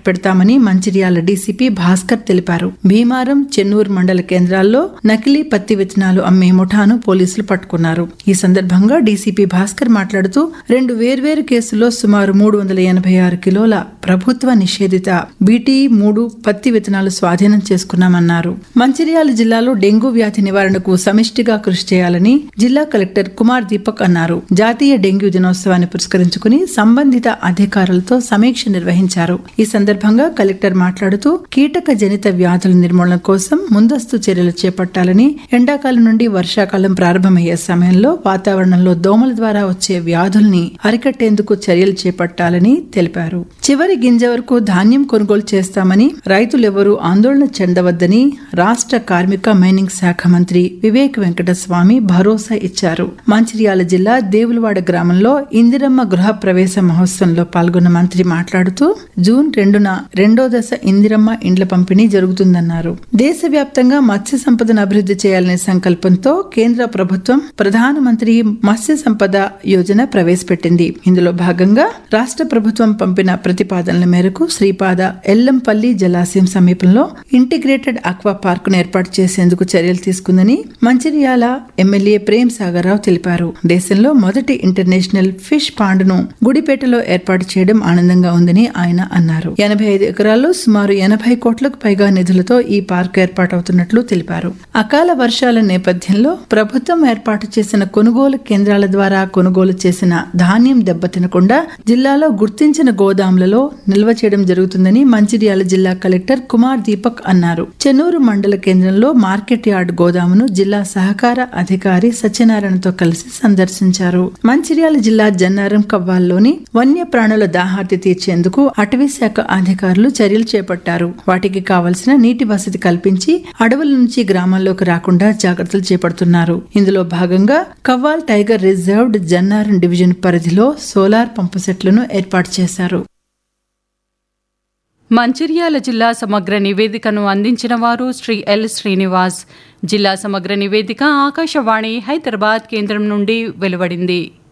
కనిపెడతామని Mancherial DCP Bhaskar తెలిపారు భీమారం చెన్నూరు మండల కేంద్రాల్లో నకిలీ పత్తి విత్తనాలు అమ్మే ముఠాను పోలీసులు పట్టుకున్నారు ఈ సందర్భంగా డీసీపీ భాస్కర్ మాట్లాడుతూ రెండు వేర్వేరు కేసుల్లో సుమారు మూడు వందల ఎనభై ఆరు కిలోల ప్రభుత్వ నిషేధిత బీటీ మూడు పత్తి విత్తనాలు స్వాధీనం చేసుకున్నామన్నారు మంచిర్యాల జిల్లాలో డెంగూ వ్యాధి నివారణకు సమిష్టిగా కృషి చేయాలని జిల్లా కలెక్టర్ కుమార్ దీపక్ అన్నారు జాతీయ డెంగ్యూ దినోత్సవాన్ని పురస్కరించుకుని సంబంధిత అధికారులతో సమీక్ష నిర్వహించారు ఈ సందర్భంగా కలెక్టర్ మాట్లాడుతూ కీటక జనిత వ్యాధుల నిర్మూలన కోసం ముందస్తు చర్యలు చేపట్టాలని ఎండాకాలం నుండి వర్షాకాలం ప్రారంభమయ్యే సమయంలో వాతావరణంలో దోమల ద్వారా వచ్చే వ్యాధుల్ని అరికట్టేందుకు చర్యలు చేపట్టాలని తెలిపారు చివరి గింజ వరకు ధాన్యం కొనుగోలు చేస్తామని రైతులెవరూ ఆందోళన చెందవద్దని రాష్ట్ర కార్మిక మైనింగ్ శాఖ మంత్రి వివేక్ వెంకటస్వామి భరోసా ఇచ్చారు మంచిర్యాల జిల్లా దేవులవాడ గ్రామంలో ఇందిరమ్మ గృహ ప్రవేశ మహోత్సవంలో పాల్గొన్న మంత్రి మాట్లాడుతూ జూన్ రెండున రెండో దశ ఇందిరమ్మ ఇండ్ల పంపిణీ జరుగుతుందన్నారు దేశవ్యాప్తంగా మత్స్య సంపదను అభివృద్ధి చేయాలనే సంకల్పంతో కేంద్ర ప్రభుత్వం ప్రధానమంత్రి మత్స్య సంపద యోజన ప్రవేశపెట్టింది ఇందులో భాగంగా రాష్ట్ర ప్రభుత్వం పంపిన ప్రతిపాదనల మేరకు శ్రీపాద ఎల్లంపల్లి జలాశయం సమీపంలో ఇంటిగ్రేటెడ్ ఆక్వా పార్క్ ను ఏర్పాటు చేసేందుకు చర్యలు తీసుకుందని మంచిర్యాల ఎమ్మెల్యే ప్రేమ్ సాగర్రావు తెలిపారు దేశంలో మొదటి ఇంటర్నేషనల్ ఫిష్ పాండ్ ను గుడిపేటలో ఏర్పాటు చేయడం ఆనందంగా ఉందని ఆయన అన్నారు ఎనభై ఐదు ఎకరాల్లో సుమారు ఎనభై కోట్లకు పైగా నిధులతో ఈ పార్క్ ఏర్పాటవుతున్నట్లు తెలిపారు అకాల వర్షాల నేపథ్యంలో ప్రభుత్వం ఏర్పాటు చేసిన కొనుగోలు కేంద్రాల ద్వారా కొనుగోలు చేసిన ధాన్యం దెబ్బతినకుండా జిల్లాలో గుర్తించిన గోదాములలో నిల్వ చేయడం జరుగుతుందని మంచిర్యాల జిల్లా కలెక్టర్ కుమార్ దీపక్ అన్నారు చెన్నూరు మండల కేంద్రంలో మార్కెట్ యార్డ్ గోదామును జిల్లా సహకార అధికారి సత్యనారాయణతో కలిసి సందర్శించారు మంచిర్యాల జిల్లా జన్నారం కవ్వాల్లోని వన్య ప్రాణుల దాహార్తి తీర్చేందుకు అటవీ శాఖ అధికారులు చర్యలు చేపట్టారు వాటికి కావలసిన నీటి వసతి కల్పించి అడవుల నుంచి గ్రామాల్లోకి రాకుండా జాగ్రత్తలు చేపడుతున్నారు ఇందులో భాగంగా Kawal tiger reserved Jannaram division పరిధిలో సోలార్ పంపు సెట్లను ఏర్పాటు చేశారు మంచిర్యాల జిల్లా సమగ్ర నివేదికను అందించిన వారు శ్రీ ఎల్ శ్రీనివాస్ జిల్లా సమగ్ర నివేదిక ఆకాశవాణి హైదరాబాద్ కేంద్రం నుండి వెలువడింది